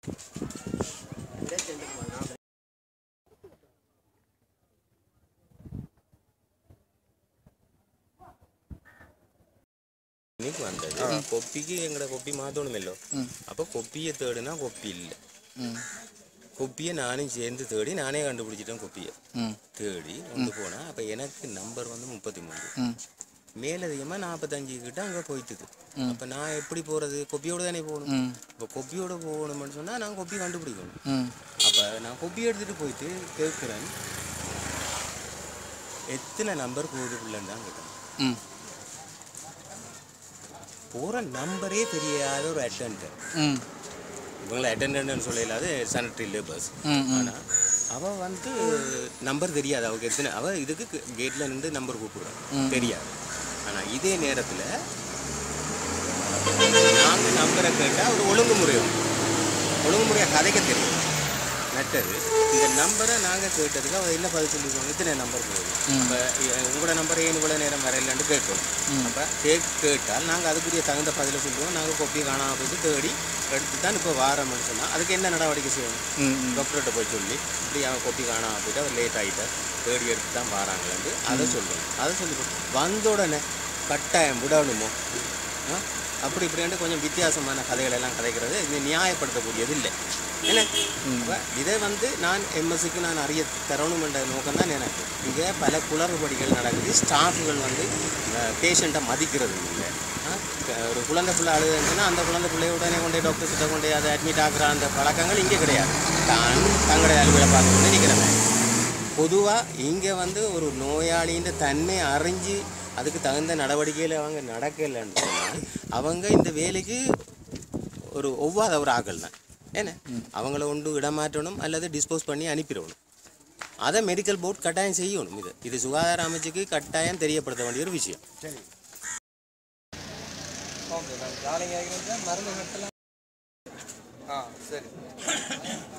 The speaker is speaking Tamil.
இன்னைக்கு வந்தது கொப்பிக்கு எங்கட கொப்பி மாத்தணுமில்லோ அப்ப கொப்பியை தேடுனா கொப்பி இல்லை ம் கொப்பியை நானும் சேர்ந்து தேடி நானே கண்டுபிடிச்சிட்டேன் கொப்பியை ம் தேடி கொண்டு போனா அப்ப எனக்கு நம்பர் வந்து முப்பத்தி மூணு ம் மேலதிகமா நாற்பத்தஞ்சு கிட்ட அங்க போயிட்டுது அப்ப நான் எப்படி போறது கொப்பியோட தானே போகணும் ம் இப்போ கொப்பியோட போகணும்னு சொன்னா நான் கொப்பி கண்டுபிடிக்கணும் ம் அப்ப நான் கொப்பி எடுத்துட்டு போயிட்டு கேட்குறேன் எத்தனை நம்பர் போகுது பிள்ளைன்னு தான் கேட்டேன் ம் போற நம்பரே தெரியாத ஒரு அட்டன்டர் ம் இவங்களை அட்டண்டன்ட்னு சொல்லல அது சானிட்டரி லேபர்ஸ் ம் ம் ஆனா அவ வந்து நம்பர் தெரியாது அவளுக்கு எத்தனை அவ இதுக்கு கேட்ல நின்று நம்பர் கூப்பிடுறான் தெரியாது ஆனா இதே நேரத்துல நாங்க நம்பரை கேட்டா ஒரு ஒழுங்குமுறை உண்டு. ஒழுங்குமுறையா கதைக்க தெரியும் நட்டது இந்த நம்பரை நாங்க கேட்டதுக்கு அவ என்ன பதில் சொல்லிருக்கோம் இத்தனை நம்பர் போகுது இப்ப இ- உங்களோட நம்பர் ஏன் இவ்வளவு நேரம் வரையிலன்னு கேட்கணும் அப்ப கேக் கேட்டால் நாங்க அதுக்குரிய தகுந்த பதிலை சொல்லுவோம் நாங்க கொப்பி காணாம போயிட்டு தேடி எடுத்து தான் இப்போ வாரம்னு சொன்னா அதுக்கு என்ன நடவடிக்கை செய்யணும் ம் டாக்டர்கிட்ட போய் சொல்லி இப்படி அவன் கொப்பி காணாம போயிட்டு அவர் லேட் ஆகிட்டார் தேடி எடுத்து தான் வராங்களான்னு அதை சொல்லணும் அதை சொல்லி கொடு. வந்த உடனே கட்டாயம் விடணுமோ ஆ? அப்படி இப்படின்ட்டு கொஞ்சம் வித்தியாசமான கதைகள் எல்லாம் கதைக்கிறது இது நியாயப்படுத்தக்கூடியது இல்லை என்ன அப்ப இதை வந்து நான் எம்எஸ்சிக்கு நான் அறிய தரணும் என்ற நோக்கம் தான் எனக்கு இங்கே பல குளறுபடிகள் நடக்குது ஸ்டாஃபுகள் வந்து பேஷண்ட்டை மதிக்கிறது இல்லை ஆ? க- ஒரு குழந்தை பிள்ளை அழுதுன்னா அந்த குழந்தை பிள்ளைய உடனே கொண்டே டாக்டர் கிட்ட கொண்டே அதை அட்மிட் ஆகுற அந்த பழக்கங்கள் இங்கே கிடையாது தான் தங்களுடைய அலுவலை பார்க்கணும்னு நினைக்கிறேன் பொதுவாக இங்கே வந்து ஒரு நோயாளின்ற தன்மை அறிஞ்சு அதுக்கு தகுந்த நடவடிக்கையில் அவங்க நடக்கலைன்னு சொன்னால் அவங்க இந்த வேலைக்கு ஒரு ஒவ்வாத ஒரு ஆக்கள் தான் என்ன அவங்கள ஒன்று இடமாற்றணும் அல்லது டிஸ்போஸ் பண்ணி அனுப்பிடணும் அதை மெடிக்கல் போர்ட் கட்டாயம் செய்யணும் இது இது சுகாதார அமைச்சுக்கு கட்டாயம் தெரியப்படுத்த வேண்டிய ஒரு விஷயம் சரி ஓகே நான் நாளைக்கு மருந்து கட்டலாம் ஆ சரி